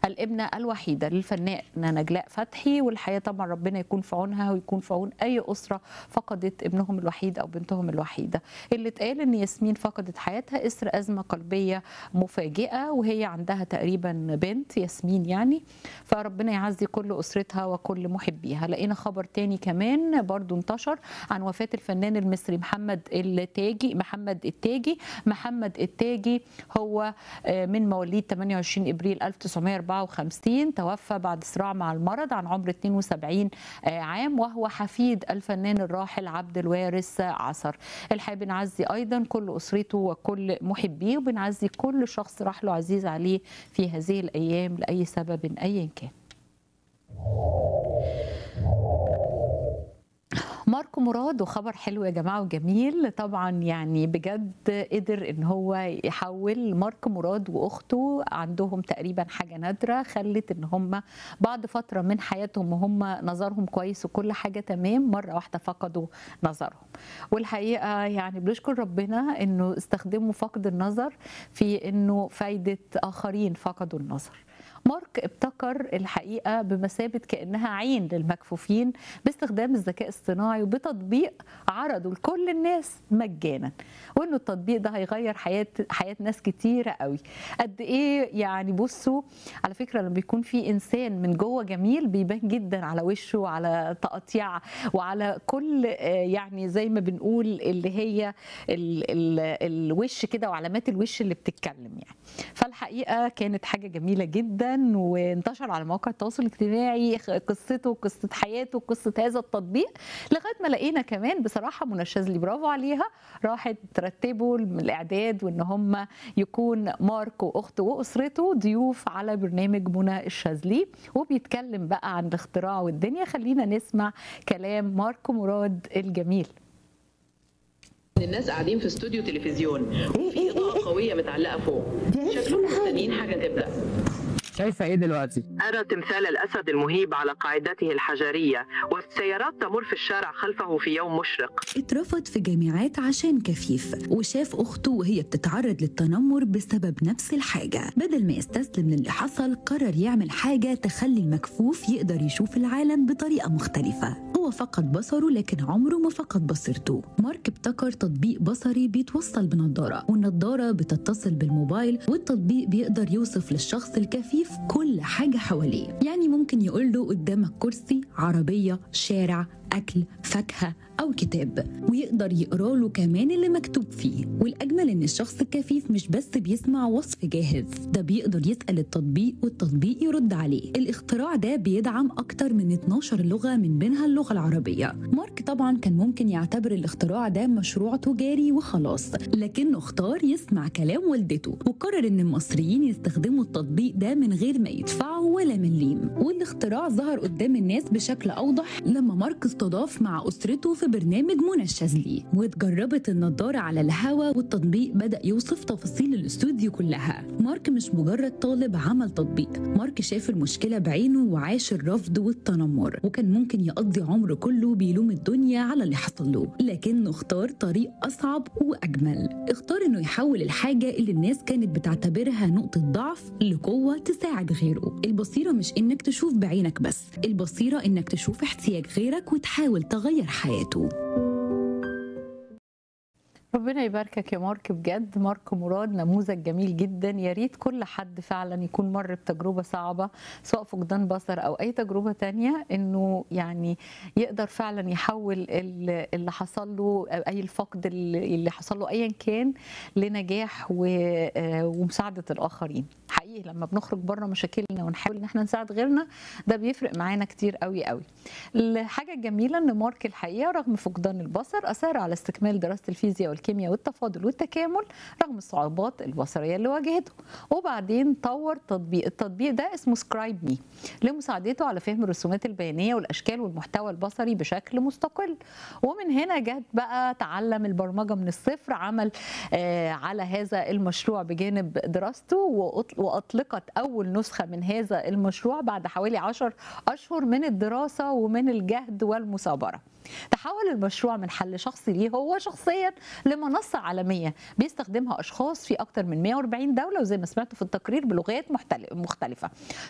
الابنه الوحيده للفنانه نجلاء فتحي والحقيقه طبعا ربنا يكون في عونها ويكون في عون اي اسره فقدت ابنهم الوحيد او بنتهم الوحيده اللي اتقال ان ياسمين فقدت حياتها اثر ازمه قلبيه مفاجئه وهي عندها تقريبا بنت ياسمين يعني فربنا يعزي كل اسرتها وكل محبيها لقينا خبر تاني كمان برضو انتشر عن وفاه الفنان المصري محمد التاجي محمد التاجي محمد التاجي هو من مواليد 28 ابريل 1954 توفى بعد صراع مع المرض عن عمر 72 عام وهو حفيد الفنان الراحل عبد الوارث عصر الحقيقه بنعزي ايضا كل اسرته وكل محبيه وبنعزي كل شخص راح له عزيز عليه في هذه الايام لاي سبب ايا كان ماركو مراد وخبر حلو يا جماعه وجميل طبعا يعني بجد قدر ان هو يحول مارك مراد واخته عندهم تقريبا حاجه نادره خلت ان هم بعد فتره من حياتهم وهم نظرهم كويس وكل حاجه تمام مره واحده فقدوا نظرهم والحقيقه يعني بنشكر ربنا انه استخدموا فقد النظر في انه فايده اخرين فقدوا النظر مارك ابتكر الحقيقه بمثابه كانها عين للمكفوفين باستخدام الذكاء الصناعي وبتطبيق عرضه لكل الناس مجانا وانه التطبيق ده هيغير حياه حياه ناس كتيره قوي قد ايه يعني بصوا على فكره لما بيكون في انسان من جوه جميل بيبان جدا على وشه وعلى تقطيع وعلى كل يعني زي ما بنقول اللي هي ال ال الوش كده وعلامات الوش اللي بتتكلم يعني فالحقيقه كانت حاجه جميله جدا وانتشر على مواقع التواصل الاجتماعي قصته وقصه حياته وقصه هذا التطبيق لغايه ما لقينا كمان بصراحه منى الشاذلي برافو عليها راحت ترتبوا الاعداد وان هم يكون مارك واخته واسرته ضيوف على برنامج منى الشاذلي وبيتكلم بقى عن الاختراع والدنيا خلينا نسمع كلام ماركو مراد الجميل الناس قاعدين في استوديو تلفزيون وفي اضاءه قويه متعلقه فوق شكلهم مستنيين حاجه تبدا شايفه ايه دلوقتي؟ أرى تمثال الأسد المهيب على قاعدته الحجرية والسيارات تمر في الشارع خلفه في يوم مشرق اترفض في جامعات عشان كفيف وشاف أخته وهي بتتعرض للتنمر بسبب نفس الحاجة بدل ما يستسلم للي حصل قرر يعمل حاجة تخلي المكفوف يقدر يشوف العالم بطريقة مختلفة هو فقد بصره لكن عمره ما فقد بصيرته مارك ابتكر تطبيق بصري بيتوصل بنضارة والنضارة بتتصل بالموبايل والتطبيق بيقدر يوصف للشخص الكفيف كل حاجة حواليه يعني ممكن يقول له قدامك كرسي عربية شارع أكل فاكهة أو كتاب ويقدر يقرأ له كمان اللي مكتوب فيه والأجمل إن الشخص الكفيف مش بس بيسمع وصف جاهز ده بيقدر يسأل التطبيق والتطبيق يرد عليه الاختراع ده بيدعم أكتر من 12 لغة من بينها اللغة العربية مارك طبعا كان ممكن يعتبر الاختراع ده مشروع تجاري وخلاص لكنه اختار يسمع كلام والدته وقرر إن المصريين يستخدموا التطبيق ده من غير ما يدفعوا ولا مليم والاختراع ظهر قدام الناس بشكل أوضح لما مارك استضاف مع أسرته في برنامج منى الشاذلي واتجربت النضارة على الهوا والتطبيق بدأ يوصف تفاصيل الاستوديو كلها مارك مش مجرد طالب عمل تطبيق مارك شاف المشكلة بعينه وعاش الرفض والتنمر وكان ممكن يقضي عمره كله بيلوم الدنيا على اللي حصل له لكنه اختار طريق أصعب وأجمل اختار إنه يحول الحاجة اللي الناس كانت بتعتبرها نقطة ضعف لقوة تساعد غيره البصيرة مش إنك تشوف بعينك بس البصيرة إنك تشوف احتياج غيرك وتحاول تغير حياته ربنا يباركك يا مارك بجد مارك مراد نموذج جميل جدا يا ريت كل حد فعلا يكون مر بتجربه صعبه سواء فقدان بصر او اي تجربه تانية انه يعني يقدر فعلا يحول اللي حصل له اي الفقد اللي حصل له ايا كان لنجاح ومساعده الاخرين حقيقي لما بنخرج بره مشاكلنا ونحاول ان احنا نساعد غيرنا ده بيفرق معانا كتير قوي قوي الحاجه الجميله ان مارك الحقيقه رغم فقدان البصر اصر على استكمال دراسه الفيزياء والكيمياء والتفاضل والتكامل رغم الصعوبات البصريه اللي واجهته وبعدين طور تطبيق التطبيق ده اسمه سكرايب مي لمساعدته على فهم الرسومات البيانيه والاشكال والمحتوى البصري بشكل مستقل ومن هنا جت بقى تعلم البرمجه من الصفر عمل آه على هذا المشروع بجانب دراسته واطلقت اول نسخه من هذا المشروع بعد حوالي 10 اشهر من الدراسه ومن الجهد والمثابره تحول المشروع من حل شخصي ليه هو شخصيا لمنصة عالمية بيستخدمها أشخاص في أكثر من 140 دولة وزي ما سمعتوا في التقرير بلغات مختلفة